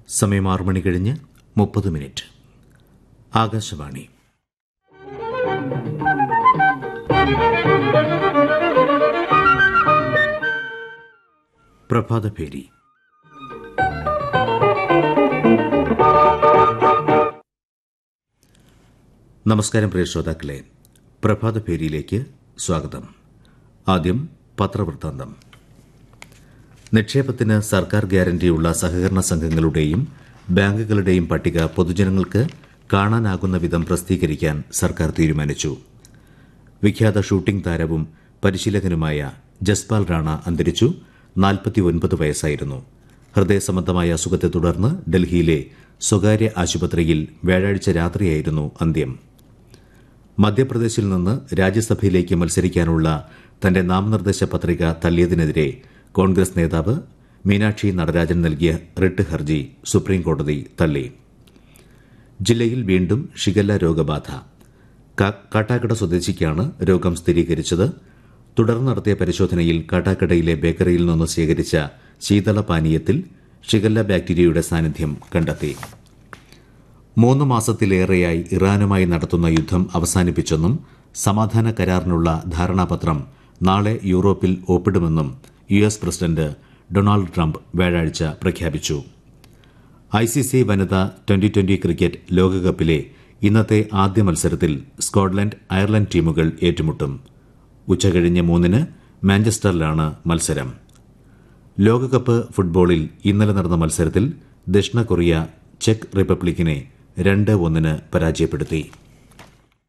സമയം ആറു മണി കഴിഞ്ഞ് മുപ്പത് മിനിറ്റ് ആകാശവാണി പ്രഭാതഭേരി നമസ്കാരം പ്രിയ ശ്രോതാക്കളെ പ്രഭാതഭേരിയിലേക്ക് സ്വാഗതം ആദ്യം പത്രവൃത്താന്തം നിക്ഷേപത്തിന് സർക്കാർ ഗ്യാരണ്ടിയുള്ള സഹകരണ സംഘങ്ങളുടെയും ബാങ്കുകളുടെയും പട്ടിക പൊതുജനങ്ങൾക്ക് കാണാനാകുന്ന വിധം പ്രസിദ്ധീകരിക്കാൻ സർക്കാർ തീരുമാനിച്ചു വിഖ്യാത ഷൂട്ടിംഗ് താരവും പരിശീലകനുമായ ജസ്പാൽ റാണ അന്തരിച്ചു നാൽപ്പത്തിയൊൻപത് വയസ്സായിരുന്നു ഹൃദയ സംബന്ധമായ അസുഖത്തെ തുടർന്ന് ഡൽഹിയിലെ സ്വകാര്യ ആശുപത്രിയിൽ വ്യാഴാഴ്ച രാത്രിയായിരുന്നു അന്ത്യം മധ്യപ്രദേശിൽ നിന്ന് രാജ്യസഭയിലേക്ക് മത്സരിക്കാനുള്ള തന്റെ നാമനിർദ്ദേശ പത്രിക തള്ളിയതിനെതിരെ കോൺഗ്രസ് നേതാവ് മീനാക്ഷി നടരാജൻ നൽകിയ റിട്ട് ഹർജി സുപ്രീംകോടതി തള്ളി ജില്ലയിൽ വീണ്ടും ഷിഗല്ല രോഗബാധ ക- കാട്ടാക്കട സ്വദേശിക്കാണ് രോഗം സ്ഥിരീകരിച്ചത് തുടർന്ന് നടത്തിയ പരിശോധനയിൽ കാട്ടാക്കടയിലെ ബേക്കറിയിൽ നിന്ന് ശേഖരിച്ച ശീതള പാനീയത്തിൽ ഷിഗല്ല ബാക്ടീരിയയുടെ സാന്നിധ്യം കണ്ടെത്തി മൂന്ന് മാസത്തിലേറെയായി ഇറാനുമായി നടത്തുന്ന യുദ്ധം അവസാനിപ്പിച്ചെന്നും സമാധാന കരാറിനുള്ള ധാരണാപത്രം നാളെ യൂറോപ്പിൽ ഒപ്പിടുമെന്നും U S president Donald Trump വ്യാഴാഴ്ച പ്രഖ്യാപിച്ചു ഐ സി സി വനിതാ ട്വന്റി ട്വന്റി ക്രിക്കറ്റ് ലോകകപ്പിലെ ഇന്നത്തെ ആദ്യ മത്സരത്തിൽ സ്കോട്ട്ലൻഡ് അയർലൻഡ് ടീമുകൾ ഏറ്റുമുട്ടും ഉച്ചകഴിഞ്ഞ് മൂന്നിന് മാഞ്ചസ്റ്ററിലാണ് മത്സരം ലോകകപ്പ് ഫുട്ബോളിൽ ഇന്നലെ നടന്ന മത്സരത്തിൽ ദക്ഷിണ കൊറിയ ചെക്ക് റിപ്പബ്ലിക്കിനെ രണ്ട് ഒന്നിന് പരാജയപ്പെടുത്തി